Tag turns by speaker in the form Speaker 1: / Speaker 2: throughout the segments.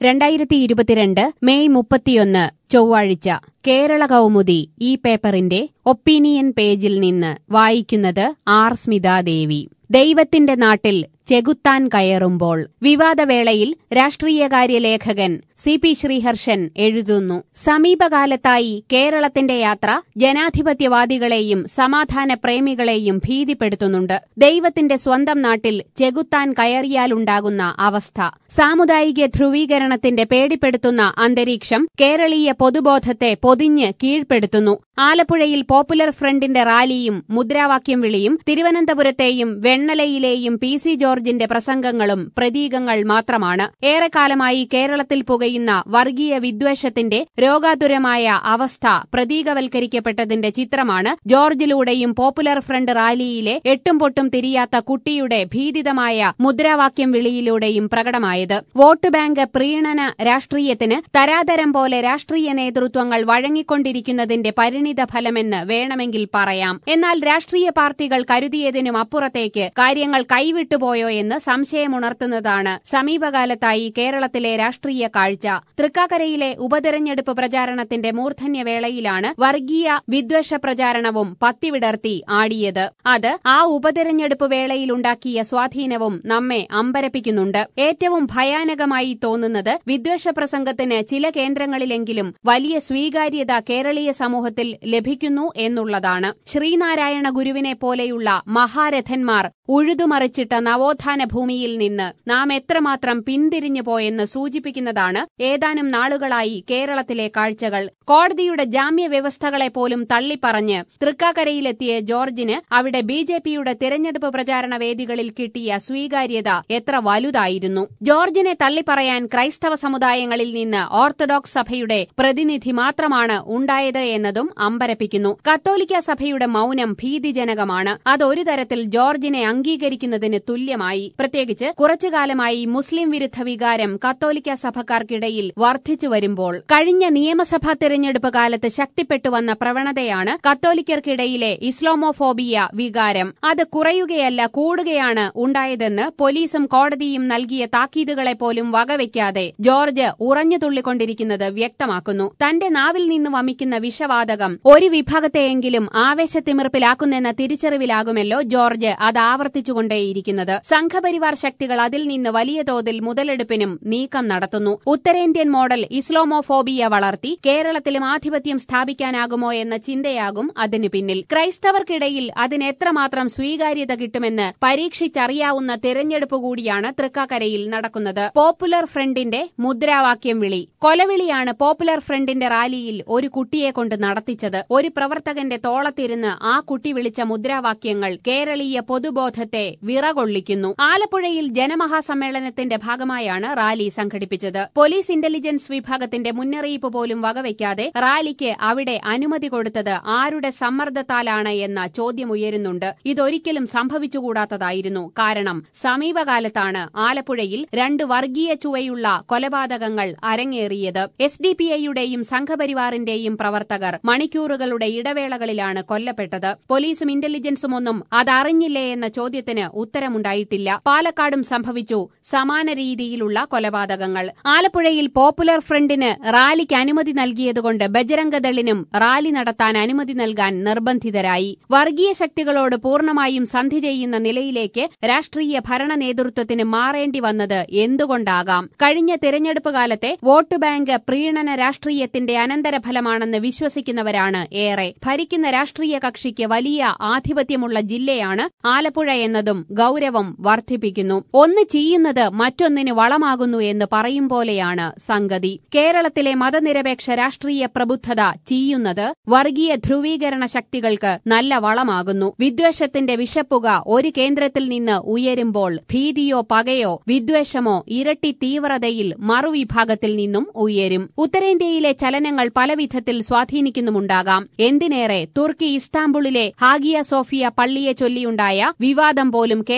Speaker 1: രണ്ടായിരത്തി ഇരുപത്തിരണ്ട് മെയ് മുപ്പത്തിയൊന്ന് ചൊവ്വാഴ്ച കേരള കൗമുദി ഈ പേപ്പറിന്റെ ഒപ്പീനിയൻ പേജിൽ നിന്ന് വായിക്കുന്നത് ആർ സ്മിതാദേവി ദൈവത്തിന്റെ നാട്ടിൽ ചെകുത്താൻ കയറുമ്പോൾ വിവാദവേളയിൽ രാഷ്ട്രീയകാര്യ ലേഖകൻ സി പി ശ്രീഹർഷൻ എഴുതുന്നു സമീപകാലത്തായി കേരളത്തിന്റെ യാത്ര ജനാധിപത്യവാദികളെയും സമാധാന പ്രേമികളെയും ഭീതിപ്പെടുത്തുന്നുണ്ട് ദൈവത്തിന്റെ സ്വന്തം നാട്ടിൽ ചെകുത്താൻ കയറിയാലുണ്ടാകുന്ന അവസ്ഥ സാമുദായിക ധ്രുവീകരണത്തിന്റെ പേടിപ്പെടുത്തുന്ന അന്തരീക്ഷം കേരളീയ പൊതുബോധത്തെ പൊതിഞ്ഞ് കീഴ്പ്പെടുത്തുന്നു ആലപ്പുഴയിൽ പോപ്പുലർ ഫ്രണ്ടിന്റെ റാലിയും മുദ്രാവാക്യം വിളിയും തിരുവനന്തപുരത്തെയും വെണ്ണലയിലെയും പി സി ജോർജിന്റെ പ്രസംഗങ്ങളും പ്രതീകങ്ങൾ മാത്രമാണ് ഏറെക്കാലമായി കേരളത്തിൽ പുകയുന്ന വർഗീയ വിദ്വേഷത്തിന്റെ രോഗാതുരമായ അവസ്ഥ പ്രതീകവൽക്കരിക്കപ്പെട്ടതിന്റെ ചിത്രമാണ് ജോർജിലൂടെയും പോപ്പുലർ ഫ്രണ്ട് റാലിയിലെ എട്ടും പൊട്ടും തിരിയാത്ത കുട്ടിയുടെ ഭീതിതമായ മുദ്രാവാക്യം വിളിയിലൂടെയും പ്രകടമായത് വോട്ട് ബാങ്ക് പ്രീണന രാഷ്ട്രീയത്തിന് തരാതരം പോലെ രാഷ്ട്രീയ നേതൃത്വങ്ങൾ വഴങ്ങിക്കൊണ്ടിരിക്കുന്നതിന്റെ പരിണിത ഫലമെന്ന് വേണമെങ്കിൽ പറയാം എന്നാൽ രാഷ്ട്രീയ പാർട്ടികൾ കരുതിയതിനും അപ്പുറത്തേക്ക് കാര്യങ്ങൾ കൈവിട്ടുപോയോ എന്ന് സംശയമുണർത്തുന്നതാണ് സമീപകാലത്തായി കേരളത്തിലെ രാഷ്ട്രീയ കാഴ്ച തൃക്കാക്കരയിലെ ഉപതെരഞ്ഞെടുപ്പ് പ്രചാരണത്തിന്റെ മൂർധന്യവേളയിലാണ് വർഗീയ വിദ്വേഷ പ്രചാരണവും പത്തിവിടർത്തി ആടിയത് അത് ആ ഉപതെരഞ്ഞെടുപ്പ് വേളയിലുണ്ടാക്കിയ സ്വാധീനവും നമ്മെ അമ്പരപ്പിക്കുന്നുണ്ട് ഏറ്റവും ഭയാനകമായി തോന്നുന്നത് വിദ്വേഷ പ്രസംഗത്തിന് ചില കേന്ദ്രങ്ങളിലെങ്കിലും വലിയ സ്വീകാര്യത കേരളീയ സമൂഹത്തിൽ ലഭിക്കുന്നു എന്നുള്ളതാണ് ശ്രീനാരായണ ഗുരുവിനെ പോലെയുള്ള മഹാരഥന്മാർ ഉഴുതുമറിച്ചിട്ട നവോത്ഥാന ഭൂമിയിൽ നിന്ന് നാം എത്രമാത്രം പിന്തിരിഞ്ഞു പോയെന്ന് സൂചിപ്പിക്കുന്നതാണ് ഏതാനും നാളുകളായി കേരളത്തിലെ കാഴ്ചകൾ കോടതിയുടെ ജാമ്യ വ്യവസ്ഥകളെ പോലും തള്ളിപ്പറഞ്ഞ് തൃക്കാക്കരയിലെത്തിയ ജോർജിന് അവിടെ ബി ജെ പിയുടെ തിരഞ്ഞെടുപ്പ് പ്രചാരണ വേദികളിൽ കിട്ടിയ സ്വീകാര്യത എത്ര വലുതായിരുന്നു ജോർജിനെ തള്ളിപ്പറയാൻ ക്രൈസ്തവ സമുദായങ്ങളിൽ നിന്ന് ഓർത്തഡോക്സ് സഭയുടെ പ്രതിനിധി മാത്രമാണ് ഉണ്ടായത് എന്നതും അമ്പരപ്പിക്കുന്നു കത്തോലിക്ക സഭയുടെ മൌനം ഭീതിജനകമാണ് അതൊരു തരത്തിൽ ജോർജിനെ അംഗീകരിക്കുന്നതിന് തുല്യമായി പ്രത്യേകിച്ച് കുറച്ചുകാലമായി മുസ്ലിം വിരുദ്ധ വികാരം കത്തോലിക്ക സഭക്കാർക്കിടയിൽ വർദ്ധിച്ചു വരുമ്പോൾ കഴിഞ്ഞ നിയമസഭാ തെരഞ്ഞെടുപ്പ് കാലത്ത് ശക്തിപ്പെട്ടുവന്ന പ്രവണതയാണ് കത്തോലിക്കർക്കിടയിലെ ഇസ്ലാമോഫോബിയ വികാരം അത് കുറയുകയല്ല കൂടുകയാണ് ഉണ്ടായതെന്ന് പോലീസും കോടതിയും നൽകിയ താക്കീതുകളെ പോലും വകവയ്ക്കാതെ ജോർജ് ഉറഞ്ഞുതുള്ളിക്കൊണ്ടിരിക്കുന്നത് വ്യക്തമാക്കുന്നു തന്റെ നാവിൽ നിന്ന് വമിക്കുന്ന വിഷവാതകം ഒരു വിഭാഗത്തെയെങ്കിലും ആവേശത്തിമിർപ്പിലാക്കുന്നെന്ന തിരിച്ചറിവിലാകുമല്ലോ ജോർജ് അത് ആവർത്തിച്ചുകൊണ്ടേയിരിക്കുന്നത് സംഘപരിവാർ ശക്തികൾ അതിൽ നിന്ന് വലിയ തോതിൽ മുതലെടുപ്പിനും നീക്കം നടത്തുന്നു ഉത്തരേന്ത്യൻ മോഡൽ ഇസ്ലോമോഫോബിയ വളർത്തി കേരളത്തിലും ആധിപത്യം സ്ഥാപിക്കാനാകുമോ എന്ന ചിന്തയാകും അതിനു പിന്നിൽ ക്രൈസ്തവർക്കിടയിൽ അതിന് എത്രമാത്രം സ്വീകാര്യത കിട്ടുമെന്ന് പരീക്ഷിച്ചറിയാവുന്ന തിരഞ്ഞെടുപ്പ് കൂടിയാണ് തൃക്കാക്കരയിൽ നടക്കുന്നത് പോപ്പുലർ ഫ്രണ്ടിന്റെ മുദ്രാവാക്യം വിളി കൊലവിളിയാണ് പോപ്പുലർ ഫ്രണ്ടിന്റെ റാലിയിൽ ഒരു കുട്ടിയെ കൊണ്ട് നടത്തിച്ചത് ഒരു പ്രവർത്തകന്റെ തോളത്തിരുന്ന് ആ കുട്ടി വിളിച്ച മുദ്രാവാക്യങ്ങൾ കേരളീയ പൊതുബോധത്തെ വിറകൊള്ളിക്കുന്നു ആലപ്പുഴയിൽ ജനമഹാസമ്മേളനത്തിന്റെ ഭാഗമായാണ് റാലി സംഘടിപ്പിച്ചത് പോലീസ് ഇന്റലിജൻസ് വിഭാഗത്തിന്റെ മുന്നറിയിപ്പ് പോലും വകവയ്ക്കാതെ റാലിക്ക് അവിടെ അനുമതി കൊടുത്തത് ആരുടെ സമ്മർദ്ദത്താലാണ് എന്ന ചോദ്യമുയരുന്നുണ്ട് ഇതൊരിക്കലും സംഭവിച്ചുകൂടാത്തതായിരുന്നു കാരണം സമീപകാലത്താണ് ആലപ്പുഴയിൽ രണ്ട് വർഗീയ ചുവയുള്ള കൊലപാതകങ്ങൾ അരങ്ങേറിയത് എസ് ഡി പി ഐയുടെയും സംഘപരിവാറിന്റെയും പ്രവർത്തകർ മണിക്കൂറുകളുടെ ഇടവേളകളിലാണ് കൊല്ലപ്പെട്ടത് പോലീസും ഇന്റലിജൻസും ഒന്നും അതറിഞ്ഞില്ലേ എന്ന ചോദ്യത്തിന് ഉത്തരമുണ്ടായിട്ടില്ല പാലക്കാടും സംഭവിച്ചു സമാന രീതിയിലുള്ള കൊലപാതകങ്ങൾ ആലപ്പുഴയിൽ പോപ്പുലർ ഫ്രണ്ടിന് റാലിക്ക് അനുമതി നൽകിയതുകൊണ്ട് ബജരംഗദളിനും റാലി നടത്താൻ അനുമതി നൽകാൻ നിർബന്ധിതരായി വർഗീയ ശക്തികളോട് പൂർണ്ണമായും സന്ധി ചെയ്യുന്ന നിലയിലേക്ക് രാഷ്ട്രീയ ഭരണ നേതൃത്വത്തിന് മാറേണ്ടി വന്നത് എന്തുകൊണ്ടാകാം കഴിഞ്ഞ തിരഞ്ഞെടുപ്പ് കാലത്തെ വോട്ട് ബാങ്ക് പ്രീണന രാഷ്ട്രീയത്തിന്റെ അനന്തരഫലമാണെന്ന് വിശ്വസിക്കുന്നവരാണ് ഏറെ ഭരിക്കുന്ന രാഷ്ട്രീയ കക്ഷിക്ക് വലിയ ആധിപത്യമുള്ള ജില്ലയാണ് ആലപ്പുഴ എന്നതും ഗൌരവം വർദ്ധിപ്പിക്കുന്നു ഒന്ന് ചെയ്യുന്നത് മറ്റൊന്നിന് വളമാകുന്നു എന്ന് പറയും പോലെയാണ് സംഗതി കേരളത്തിലെ മതനിരപേക്ഷ രാഷ്ട്രീയ പ്രബുദ്ധത ചെയ്യുന്നത് വർഗീയ ധ്രുവീകരണ ശക്തികൾക്ക് നല്ല വളമാകുന്നു വിദ്വേഷത്തിന്റെ വിഷപ്പുക ഒരു കേന്ദ്രത്തിൽ നിന്ന് ഉയരുമ്പോൾ ഭീതിയോ പകയോ വിദ്വേഷമോ ഇരട്ടി തീവ്രതയിൽ മറുവിഭാഗത്തിൽ നിന്നും ഉയരും ഉത്തരേന്ത്യയിലെ ചലനങ്ങൾ പലവിധത്തിൽ സ്വാധീനിക്കുന്നുമുണ്ടാകാം എന്തിനേറെ തുർക്കി ഇസ്താംബുളിലെ ഹാഗിയ സോഫിയ പള്ളിയെ ചൊല്ലിയുണ്ടായ വിവാദം പോലും കേരളത്തിൽ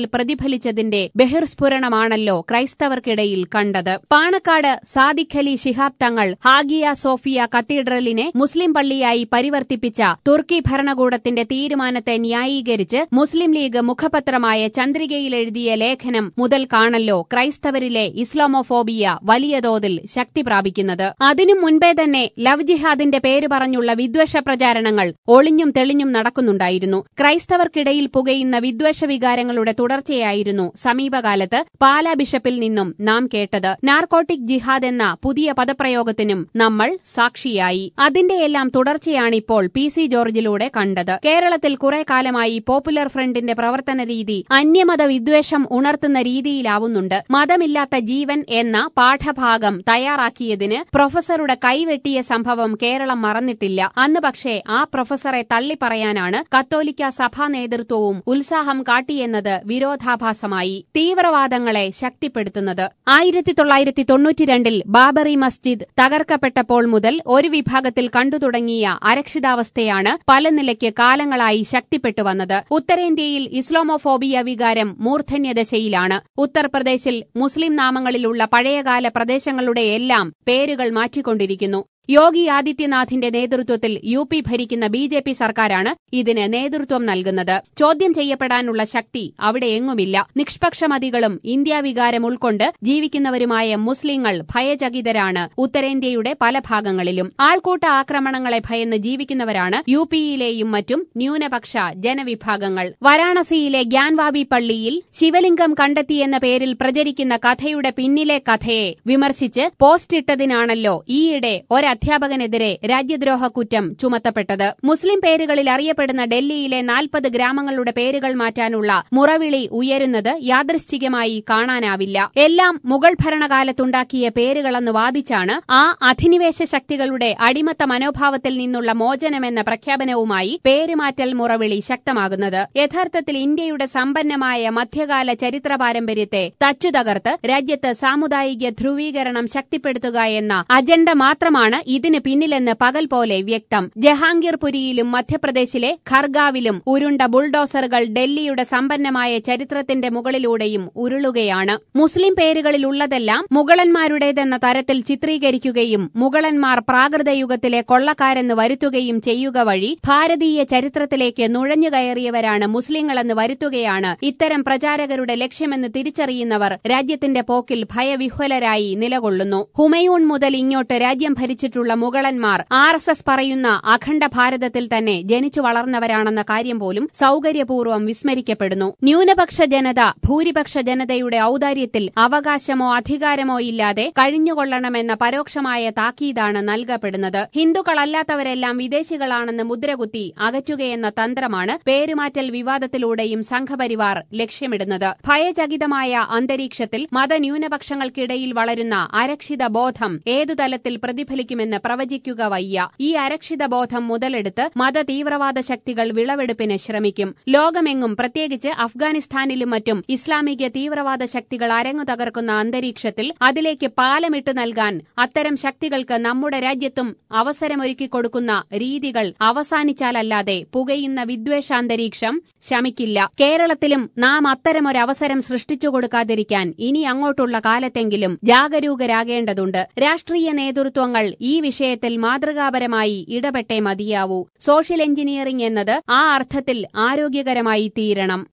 Speaker 1: പ്രതിഫലിച്ചതിന്റെ ബഹിർസ്ഫുരണമാണല്ലോ ക്രൈസ്തവർക്കിടയിൽ കണ്ടത് പാണക്കാട് സാദിഖ് അലി ശിഹാബ് തങ്ങൾ ഹാഗിയ സോഫിയ കത്തീഡ്രലിനെ മുസ്ലിം പള്ളിയായി പരിവർത്തിപ്പിച്ച തുർക്കി ഭരണകൂടത്തിന്റെ തീരുമാനത്തെ ന്യായീകരിച്ച് മുസ്ലിം ലീഗ് മുഖപത്രമായ ചന്ദ്രികയിൽ എഴുതിയ ലേഖനം മുതൽ കാണല്ലോ ക്രൈസ്തവരിലെ ഇസ്ലാമോഫോബിയ വലിയ തോതിൽ ശക്തി പ്രാപിക്കുന്നത് അതിനു മുൻപേ തന്നെ ലവ് ജിഹാദിന്റെ പേര് പറഞ്ഞുള്ള വിദ്വേഷ പ്രചാരണങ്ങൾ ഒളിഞ്ഞും തെളിഞ്ഞും നടക്കുന്നുണ്ടായിരുന്നു ക്രൈസ്തവർക്കിടയിൽ പുകയുന്ന വിദ്വേഷ വികാരങ്ങളുടെ തുടർച്ചയായിരുന്നു സമീപകാലത്ത് പാലാ ബിഷപ്പിൽ നിന്നും നാം കേട്ടത് നാർക്കോട്ടിക് ജിഹാദ് എന്ന പുതിയ പദപ്രയോഗത്തിനും നമ്മൾ സാക്ഷിയായി അതിന്റെയെല്ലാം തുടർച്ചയാണിപ്പോൾ പി സി ജോർജിലൂടെ കണ്ടത് കേരളത്തിൽ കുറെ കാലമായി പോപ്പുലർ ഫ്രണ്ടിന്റെ പ്രവർത്തന രീതി അന്യമത വിദ്വേഷം ഉണർത്തുന്ന രീതിയിലാവുന്നുണ്ട് മതമില്ലാത്ത ജീവൻ എന്ന പാഠഭാഗം തയ്യാറാക്കിയതിന് പ്രൊഫസറുടെ കൈവെട്ടിയ സംഭവം കേരളം മറന്നിട്ടില്ല അന്ന് പക്ഷേ ആ പ്രൊഫസറെ തള്ളിപ്പറയാനാണ് കത്തോലിക്ക സഭാ നേതൃത്വവും ഉത്സാഹം കാട്ടിയെന്നത് വിരോധാഭാസമായി തീവ്രവാദങ്ങളെ ശക്തിപ്പെടുത്തുന്നത് ആയിരത്തി തൊള്ളായിരത്തി തൊണ്ണൂറ്റിരണ്ടിൽ ബാബറി മസ്ജിദ് തകർക്കപ്പെട്ടപ്പോൾ മുതൽ ഒരു വിഭാഗത്തിൽ കണ്ടു തുടങ്ങിയ അരക്ഷിതാവസ്ഥയാണ് പല നിലയ്ക്ക് കാലങ്ങളായി ശക്തിപ്പെട്ടു വന്നത് ഉത്തരേന്ത്യയിൽ ഇസ്ലാമോഫോബിയ വികാരം മൂർധന്യദശയിലാണ് ഉത്തർപ്രദേശിൽ മുസ്ലിം നാമങ്ങളിലുള്ള പഴയകാല പ്രദേശങ്ങളുടെയെല്ലാം പേരുകൾ മാറ്റിക്കൊണ്ടിരിക്കുന്നു യോഗി ആദിത്യനാഥിന്റെ നേതൃത്വത്തിൽ യു പി ഭരിക്കുന്ന ബി ജെ പി സർക്കാരാണ് ഇതിന് നേതൃത്വം നൽകുന്നത് ചോദ്യം ചെയ്യപ്പെടാനുള്ള ശക്തി അവിടെ എങ്ങുമില്ല നിഷ്പക്ഷമതികളും ഇന്ത്യാ വികാരം ഉൾക്കൊണ്ട് ജീവിക്കുന്നവരുമായ മുസ്ലിങ്ങൾ ഭയചകിതരാണ് ഉത്തരേന്ത്യയുടെ പല ഭാഗങ്ങളിലും ആൾക്കൂട്ട ആക്രമണങ്ങളെ ഭയന്ന് ജീവിക്കുന്നവരാണ് യു പിയിലെയും മറ്റും ന്യൂനപക്ഷ ജനവിഭാഗങ്ങൾ വാരാണസിയിലെ ഗ്യാൻവാബി പള്ളിയിൽ ശിവലിംഗം കണ്ടെത്തിയെന്ന പേരിൽ പ്രചരിക്കുന്ന കഥയുടെ പിന്നിലെ കഥയെ വിമർശിച്ച് പോസ്റ്റ് ഇട്ടതിനാണല്ലോ ഈയിടെ ഒരു അധ്യാപകനെതിരെ രാജ്യദ്രോഹ കുറ്റം ചുമത്തപ്പെട്ടത് മുസ്ലിം പേരുകളിൽ അറിയപ്പെടുന്ന ഡൽഹിയിലെ നാൽപ്പത് ഗ്രാമങ്ങളുടെ പേരുകൾ മാറ്റാനുള്ള മുറവിളി ഉയരുന്നത് യാദൃശ്ചികമായി കാണാനാവില്ല എല്ലാം മുഗൾ ഭരണകാലത്തുണ്ടാക്കിയ പേരുകളെന്ന് വാദിച്ചാണ് ആ അധിനിവേശ ശക്തികളുടെ അടിമത്ത മനോഭാവത്തിൽ നിന്നുള്ള മോചനമെന്ന പ്രഖ്യാപനവുമായി പേരുമാറ്റൽ മുറവിളി ശക്തമാകുന്നത് യഥാർത്ഥത്തിൽ ഇന്ത്യയുടെ സമ്പന്നമായ മധ്യകാല ചരിത്ര പാരമ്പര്യത്തെ തച്ചുതകർത്ത് രാജ്യത്ത് സാമുദായിക ധ്രുവീകരണം ശക്തിപ്പെടുത്തുക എന്ന അജണ്ട മാത്രമാണ് ഇതിന് പിന്നിലെന്ന് പകൽ പോലെ വ്യക്തം ജഹാംഗീർപുരിയിലും മധ്യപ്രദേശിലെ ഖർഗാവിലും ഉരുണ്ട ബുൾഡോസറുകൾ ഡൽഹിയുടെ സമ്പന്നമായ ചരിത്രത്തിന്റെ മുകളിലൂടെയും ഉരുളുകയാണ് മുസ്ലിം പേരുകളിലുള്ളതെല്ലാം മുഗളന്മാരുടേതെന്ന തരത്തിൽ ചിത്രീകരിക്കുകയും മുഗളന്മാർ പ്രാകൃതയുഗത്തിലെ കൊള്ളക്കാരെന്ന് വരുത്തുകയും ചെയ്യുക വഴി ഭാരതീയ ചരിത്രത്തിലേക്ക് നുഴഞ്ഞുകയറിയവരാണ് മുസ്ലിങ്ങളെന്ന് വരുത്തുകയാണ് ഇത്തരം പ്രചാരകരുടെ ലക്ഷ്യമെന്ന് തിരിച്ചറിയുന്നവർ രാജ്യത്തിന്റെ പോക്കിൽ ഭയവിഹ്വലരായി നിലകൊള്ളുന്നു ഹുമയൂൺ മുതൽ ഇങ്ങോട്ട് രാജ്യം ഭരിച്ചിട്ടുള്ള മുഗളന്മാർ ആർ എസ് എസ് പറയുന്ന അഖണ്ഡ ഭാരതത്തിൽ തന്നെ ജനിച്ചു വളർന്നവരാണെന്ന കാര്യം പോലും സൌകര്യപൂർവ്വം വിസ്മരിക്കപ്പെടുന്നു ന്യൂനപക്ഷ ജനത ഭൂരിപക്ഷ ജനതയുടെ ഔദാര്യത്തിൽ അവകാശമോ അധികാരമോ ഇല്ലാതെ കഴിഞ്ഞുകൊള്ളണമെന്ന പരോക്ഷമായ താക്കീതാണ് നൽകപ്പെടുന്നത് ഹിന്ദുക്കളല്ലാത്തവരെല്ലാം വിദേശികളാണെന്ന് മുദ്രകുത്തി അകറ്റുകയെന്ന തന്ത്രമാണ് പേരുമാറ്റൽ വിവാദത്തിലൂടെയും സംഘപരിവാർ ലക്ഷ്യമിടുന്നത് ഭയചകിതമായ അന്തരീക്ഷത്തിൽ മതന്യൂനപക്ഷങ്ങൾക്കിടയിൽ വളരുന്ന അരക്ഷിത ബോധം ഏതു തലത്തിൽ പ്രതിഫലിക്കുമെന്ന് പ്രവചിക്കുക വയ്യ ഈ അരക്ഷിത ബോധം മുതലെടുത്ത് മത തീവ്രവാദ ശക്തികൾ വിളവെടുപ്പിന് ശ്രമിക്കും ലോകമെങ്ങും പ്രത്യേകിച്ച് അഫ്ഗാനിസ്ഥാനിലും മറ്റും ഇസ്ലാമിക തീവ്രവാദ ശക്തികൾ അരങ്ങു തകർക്കുന്ന അന്തരീക്ഷത്തിൽ അതിലേക്ക് പാലമിട്ട് നൽകാൻ അത്തരം ശക്തികൾക്ക് നമ്മുടെ രാജ്യത്തും അവസരമൊരുക്കിക്കൊടുക്കുന്ന രീതികൾ അവസാനിച്ചാലല്ലാതെ പുകയുന്ന വിദ്വേഷാന്തരീക്ഷം ശമിക്കില്ല കേരളത്തിലും നാം അത്തരമൊരവസരം സൃഷ്ടിച്ചു കൊടുക്കാതിരിക്കാൻ ഇനി അങ്ങോട്ടുള്ള കാലത്തെങ്കിലും ജാഗരൂകരാകേണ്ടതുണ്ട് രാഷ്ട്രീയ നേതൃത്വങ്ങൾ ഈ വിഷയത്തിൽ മാതൃകാപരമായി ഇടപെട്ടേ മതിയാവൂ സോഷ്യൽ എഞ്ചിനീയറിംഗ് എന്നത് ആ അർത്ഥത്തിൽ ആരോഗ്യകരമായി തീരണം